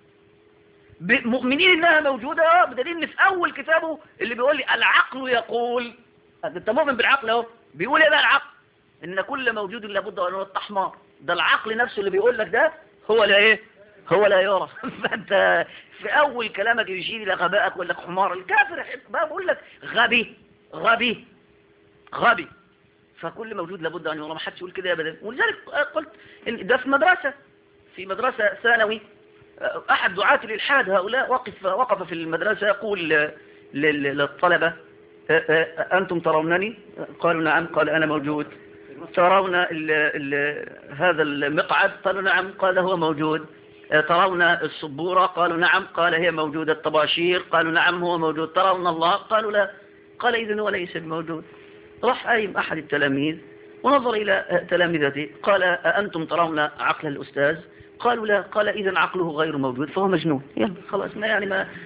مؤمنين انها موجودة بدليل ان في اول كتابه اللي بيقول لي العقل يقول انت مؤمن بالعقل اهو بيقول ايه بقى العقل ان كل موجود لابد ان يرى حمار ده العقل نفسه اللي بيقول لك ده هو لا ايه هو لا يرى فانت في اول كلامك يشير الى غبائك ويقول لك حمار الكافر بقى بقول لك غبي غبي غبي فكل موجود لابد ان يرى ما حدش يقول كده ابدا ولذلك قلت إن ده في مدرسة في مدرسة ثانوي أحد دعاة الإلحاد هؤلاء وقف, وقف في المدرسة يقول للطلبة أنتم ترونني قالوا نعم قال أنا موجود ترون ال ال هذا المقعد قالوا نعم قال هو موجود ترون الصبورة قالوا نعم قال هي موجودة الطباشير قالوا نعم هو موجود ترون الله قالوا لا قال إذن هو ليس موجود راح أيم أحد التلاميذ ونظر إلى تلامذته قال أنتم ترون عقل الأستاذ قالوا لا قال إذا عقله غير موجود فهو مجنون يلا خلاص ما يعني ما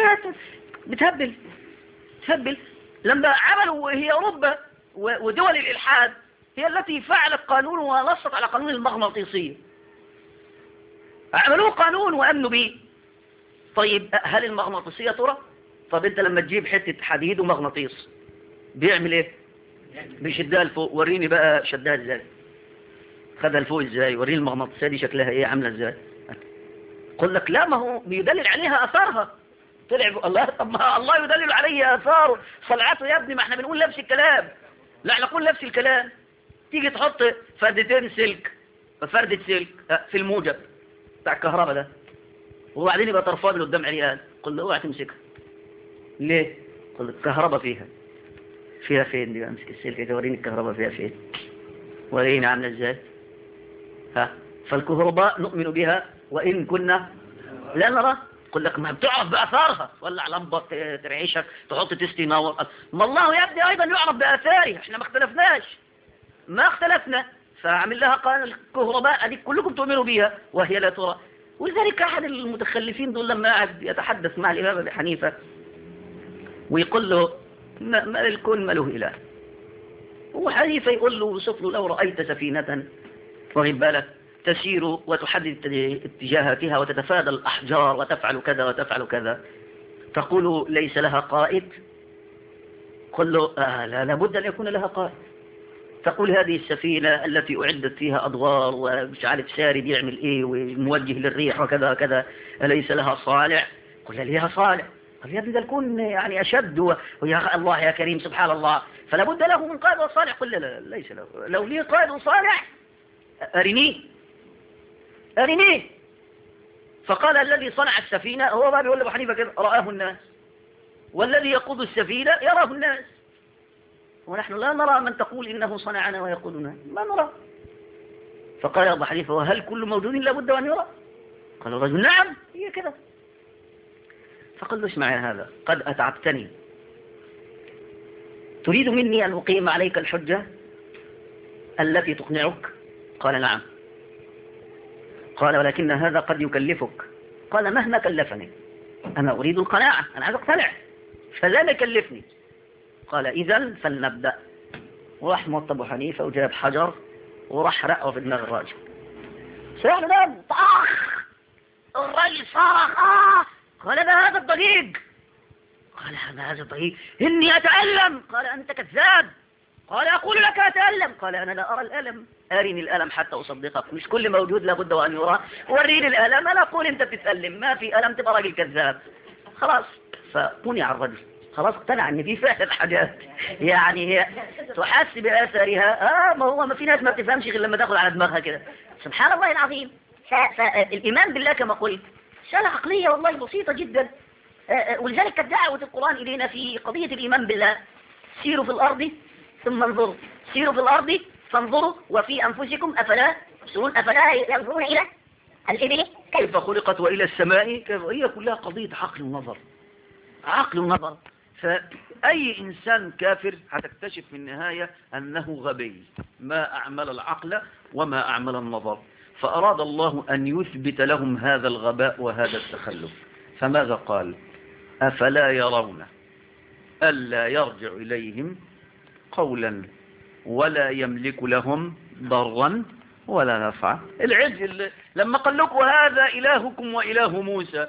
بتهبل تهبل لما عملوا هي أوروبا ودول الإلحاد هي التي فعلت قانون ونصت على قانون المغناطيسية عملوه قانون وأمنوا به طيب هل المغناطيسية ترى طب انت لما تجيب حتة حديد ومغناطيس بيعمل ايه بيشدها لفوق وريني بقى شدها ازاي خدها لفوق ازاي وريني المغناطيسية دي شكلها ايه عاملة ازاي قل لك لا ما هو بيدلل عليها اثارها طلع الله طب ما الله يدلل عليه اثاره صلعته يا ابني ما احنا بنقول نفس الكلام لا احنا نقول نفس الكلام تيجي تحط فردتين سلك فردة سلك في الموجب بتاع الكهرباء ده وبعدين يبقى طرفها من قدام عريان قل له اوعى تمسكها ليه قل الكهرباء فيها فيها فين دي امسك السلك كده وريني الكهرباء فيها فين وريني عامله ازاي ها فالكهرباء نؤمن بها وان كنا لا نرى قل لك ما بتعرف باثارها ولع لمبه ترعيشك تحط تستي نور ما الله يا ابني ايضا يعرف باثاره احنا ما اختلفناش ما اختلفنا فاعمل لها قانون الكهرباء اديك كلكم تؤمنوا بها وهي لا ترى ولذلك احد المتخلفين دول لما قعد يتحدث مع الامام ابي حنيفه ويقول له ما, ما الكون ما له اله هو حنيفه يقول له وصف له لو رايت سفينه واخد بالك تسير وتحدد اتجاهاتها وتتفادى الأحجار وتفعل كذا وتفعل كذا تقول ليس لها قائد قل له آه لا لابد أن يكون لها قائد تقول هذه السفينة التي أعدت فيها أدوار ومش عارف ساري بيعمل إيه وموجه للريح وكذا وكذا أليس لها صالع قل لها صالع قال يا ابني ده الكون يعني أشد و- ويا الله يا كريم سبحان الله فلا بد له من قائد وصالح قل لا لا لا، ليس له لو لي قائد وصالح أرنيه أرنيه فقال الذي صنع السفينة هو ما بيقول لأبو حنيفة كده رآه الناس والذي يقود السفينة يراه الناس ونحن لا نرى من تقول إنه صنعنا ويقودنا ما نرى فقال أبو حنيفة وهل كل موجود لابد أن يرى قال الرجل نعم هي كده فقال له اسمع يا هذا قد أتعبتني تريد مني أن أقيم عليك الحجة التي تقنعك قال نعم قال ولكن هذا قد يكلفك قال مهما كلفني أنا أريد القناعة أنا عايز أقتنع فلا يكلفني قال إذا فلنبدأ وراح موطى أبو حنيفة وجاب حجر وراح رقه في دماغ الراجل سيحن نام طخ الراجل صرخ آه قال ما هذا الضجيج قال ما هذا الضجيج إني أتألم قال أنت كذاب قال أقول لك أتألم قال أنا لا أرى الألم أرني الألم حتى أصدقك مش كل موجود لابد وأن يرى وريني الألم أنا أقول أنت بتتألم ما في ألم تبقى راجل كذاب خلاص فمنع الرجل خلاص اقتنع ان في فعلا حاجات يعني هي تحس باثارها اه ما هو ما في ناس ما بتفهمش غير لما تاخد على دماغها كده سبحان الله العظيم ف- فالايمان بالله كما قلت رساله عقليه والله بسيطه جدا آه، آه، ولذلك كانت دعوه القران الينا في قضيه الايمان بالله سيروا في الارض ثم انظروا سيروا في الارض فانظروا وفي انفسكم افلا تبصرون افلا ينظرون الى الابل كيف خلقت والى السماء كيف هي كلها قضيه عقل ونظر عقل ونظر فأي إنسان كافر هتكتشف في النهاية أنه غبي ما أعمل العقل وما أعمل النظر فأراد الله أن يثبت لهم هذا الغباء وهذا التخلف فماذا قال أفلا يرون ألا يرجع إليهم قولا ولا يملك لهم ضرا ولا نفعا العجل لما قال لكم هذا إلهكم وإله موسى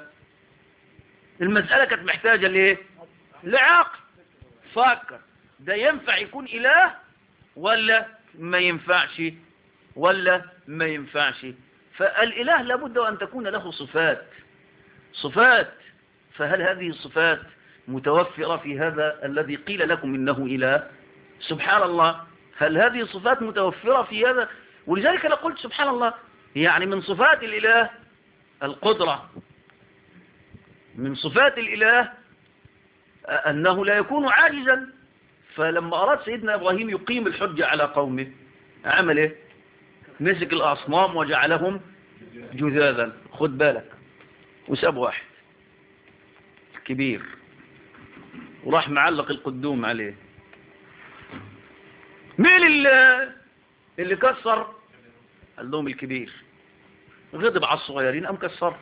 المسألة كانت محتاجة ليه لعقل فكر ده ينفع يكون إله ولا ما ينفعش ولا ما ينفعش فالإله لابد أن تكون له صفات صفات فهل هذه الصفات متوفرة في هذا الذي قيل لكم إنه إله سبحان الله هل هذه الصفات متوفرة في هذا ولذلك أنا قلت سبحان الله يعني من صفات الإله القدرة من صفات الإله أنه لا يكون عاجزا فلما أراد سيدنا إبراهيم يقيم الحجة على قومه عمل إيه مسك الأصنام وجعلهم جذاذا خد بالك وساب واحد كبير وراح معلق القدوم عليه مين اللي, اللي كسر قال لهم الكبير غضب على الصغيرين أم كسر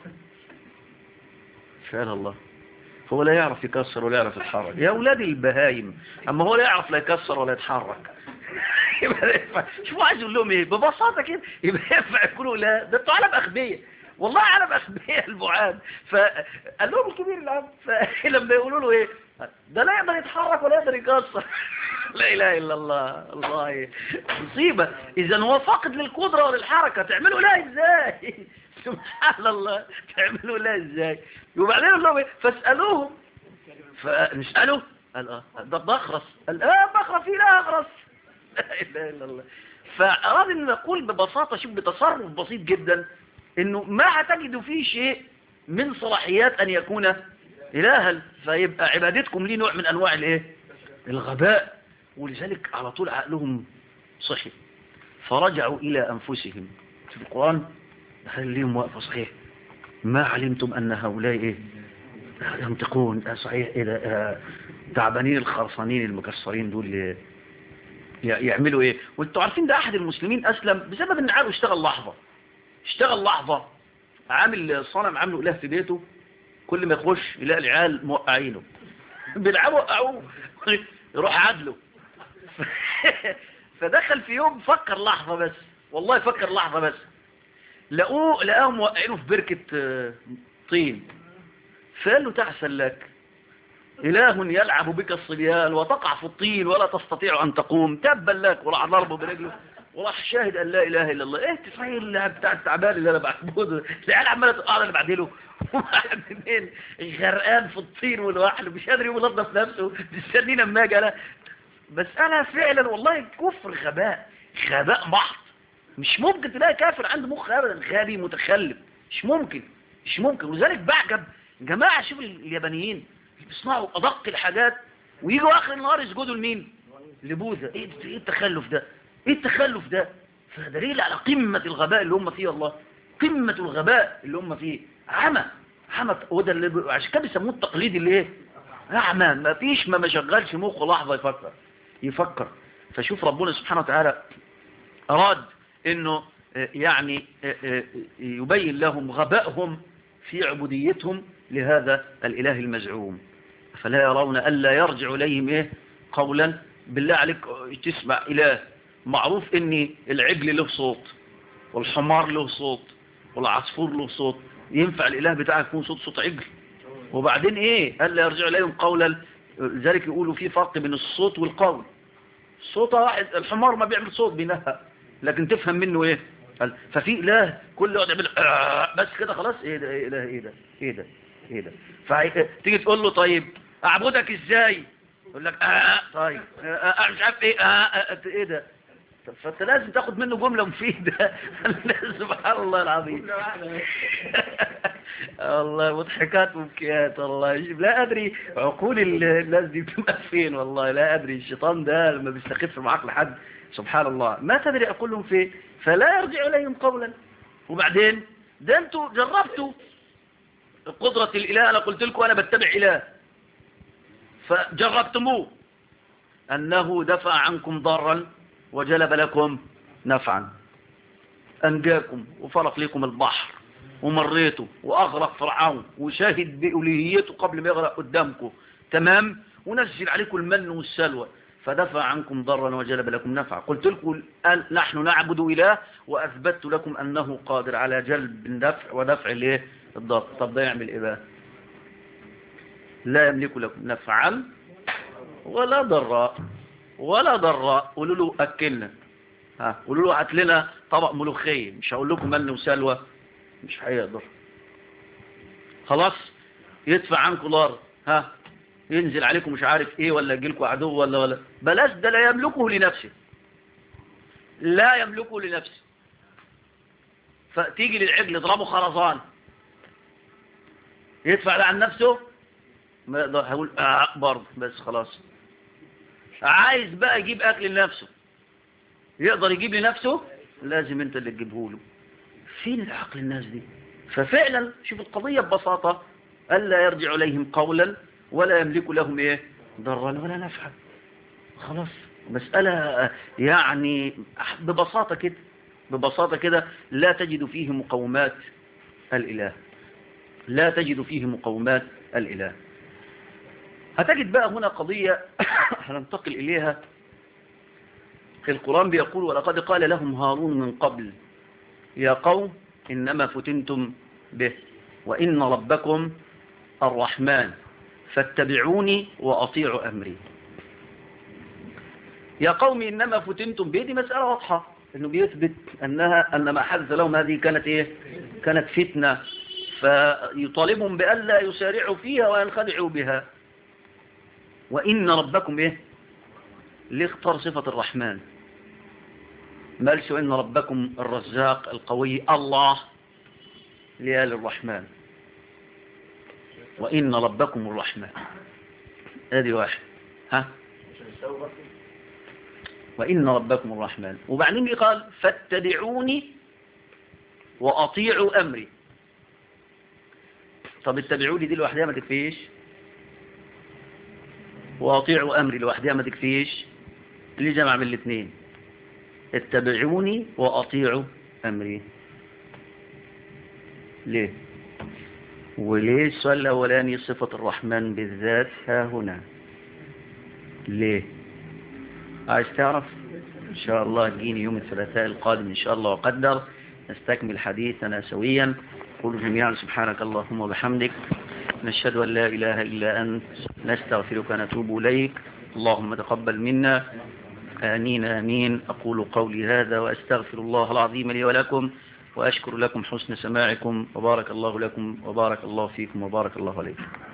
فعل الله هو لا يعرف يكسر ولا يعرف يتحرك يا أولاد البهايم أما هو لا يعرف لا يكسر ولا يتحرك يبقى ينفع شوفوا عايز يقول لهم ايه ببساطة كده يبقى ينفع يقولوا لا ده انتوا علم أغبياء والله علم أغبياء البعاد فقال لهم الكبير العم فلما يقولوا له ايه ده لا يقدر يتحرك ولا يقدر يكسر لا إله إلا الله الله مصيبة إذا هو فاقد للقدرة وللحركة تعملوا لا إزاي سبحان الله تعملوا لا إزاي وبعدين يقول لهم إيه؟ فاسألوهم فنسأله قال اه ده بخرس قال اه بخرس فيه لا أغرس لا إله إلا الله فأراد أن نقول ببساطة شوف بتصرف بسيط جدا أنه ما هتجدوا فيه شيء من صلاحيات أن يكون إلها فيبقى عبادتكم ليه نوع من أنواع الإيه الغباء ولذلك على طول عقلهم صحي فرجعوا إلى أنفسهم في القرآن هل ليهم وقفة صحيح ما علمتم أن هؤلاء إيه ينطقون آه صحيح إيه ده آه تعبانين الخرصانين المكسرين دول ي- يعملوا إيه وانتوا عارفين ده أحد المسلمين أسلم بسبب أن عقله اشتغل لحظة اشتغل لحظة عامل صنم عامله إله في بيته كل ما يخش يلاقي العيال موقعينه بيلعبوا وقعوه يروح عدله فدخل في يوم فكر لحظة بس والله فكر لحظة بس لقوه لقاهم موقعينه في بركة آه، طين فقال له تعسل لك إله يلعب بك الصبيان وتقع في الطين ولا تستطيع أن تقوم تبا لك وراح ضربه برجله وراح شاهد أن لا إله إلا الله إيه تصحيح اللي بتاع التعبان اللي أنا بعبده العيال عمالة تقع أنا اللي بعدله وبعدين غرقان في الطين والوحل مش قادر يقوم ينظف نفسه مستنينا اما اجي انا بس انا فعلا والله كفر غباء غباء محض مش ممكن تلاقي كافر عنده مخ ابدا غبي متخلف مش ممكن مش ممكن ولذلك بعجب جماعه شوف اليابانيين بيصنعوا ادق الحاجات ويجوا اخر النهار يسجدوا لمين لبوذا ايه ايه التخلف ده ايه التخلف ده فدليل على قمة الغباء اللي هم فيه الله قمة الغباء اللي هم فيه عمى عمى وده اللي ب- عشان كده بيسموه التقليد اللي ايه اعمى ما فيش ما ما شغلش مخه لحظة يفكر يفكر فشوف ربنا سبحانه وتعالى اراد انه آه، يعني آه، آه، يبين لهم غبائهم في عبوديتهم لهذا الاله المزعوم فلا يرون الا يرجع اليهم ايه قولا بالله عليك تسمع اله معروف ان العجل له صوت والحمار له صوت والعصفور له صوت ينفع الاله بتاعك يكون صوت صوت عجل وبعدين ايه الا يرجع اليهم قولا لذلك يقولوا في فرق بين الصوت والقول صوت واحد الحمار ما بيعمل صوت بينهى لكن تفهم منه ايه قال ففي اله كل يقعد يعمل آه بس كده خلاص ايه ده ايه اله ايه ده ايه ده ايه ده فتيجي تقول له طيب اعبدك ازاي يقول لك اه طيب آه آه مش عارف ايه اه, آه ايه ده طب فانت لازم تاخد منه جمله مفيده سبحان الله العظيم الله مضحكات وبكيات والله لا ادري عقول ال- الناس دي بتبقى فين والله لا ادري الشيطان ده لما بيستخف معاك لحد سبحان الله ما تدري اقولهم فين فلا يرجع اليهم قولا وبعدين ده انتوا جربتوا قدرة الاله انا قلت لكم انا بتبع اله فجربتموه انه دفع عنكم ضرا وجلب لكم نفعا أنجاكم وفرق لكم البحر ومريته وأغرق فرعون وشاهد بألوهيته قبل ما يغرق قدامكم تمام ونزل عليكم المن والسلوى فدفع عنكم ضرا وجلب لكم نفعا قلت لكم الآن نحن نعبد إله وأثبت لكم أنه قادر على جلب النفع ودفع الايه الضر طب ده يعمل إيه بقى لا يملك لكم نفعا ولا ضراء ولا ضراء قولوا له أكلنا ها قولوا له هات لنا طبق ملوخية مش هقول لكم من وسلوى مش هيقدر خلاص يدفع عنكم ضر ها ينزل عليكم مش عارف ايه ولا يجي لكم عدو ولا ولا بلاش ده لا يملكه لنفسه لا يملكه لنفسه فتيجي للعجل يضربه خرزان يدفع ده عن نفسه ما يقدر هيقول اه برضه بس خلاص عايز بقى يجيب اكل لنفسه يقدر يجيب لنفسه لازم انت اللي تجيبه له فين العقل الناس دي ففعلا شوف القضية ببساطة ألا يرجع إليهم قولا ولا يملك لهم إيه ضرا ولا نفعا خلاص مسألة يعني ببساطة كده ببساطة كده لا تجد فيه مقومات الإله لا تجد فيه مقومات الإله هتجد بقى هنا قضية هننتقل إليها القرآن بيقول ولقد قال لهم هارون من قبل يا قوم إنما فتنتم به وإن ربكم الرحمن فاتبعوني وأطيعوا أمري يا قوم إنما فتنتم به دي مسألة واضحة إنه بيثبت أنها أن ما حدث لهم هذه كانت إيه كانت فتنة فيطالبهم بألا يسارعوا فيها وينخدعوا بها وإن ربكم إيه ليه اختار صفة الرحمن ما قالش إن ربكم الرزاق القوي الله ليال الرحمن وإن ربكم الرحمن هذه واحد ها وإن ربكم الرحمن وبعدين قال فاتبعوني وأطيعوا أمري طب اتبعوني دي لوحدها ما تكفيش وأطيعوا أمري لوحدها ما تكفيش اللي جمع من الاثنين اتبعوني وأطيعوا أمري ليه وليه السؤال الأولاني صفة الرحمن بالذات ها هنا ليه عايز تعرف إن شاء الله جيني يوم الثلاثاء القادم إن شاء الله وقدر نستكمل حديثنا سويا قولوا جميعا سبحانك اللهم وبحمدك نشهد أن لا إله إلا أنت نستغفرك ونتوب إليك اللهم تقبل منا آمين آمين أقول قولي هذا وأستغفر الله العظيم لي ولكم وأشكر لكم حسن سماعكم وبارك الله لكم وبارك الله فيكم وبارك الله عليكم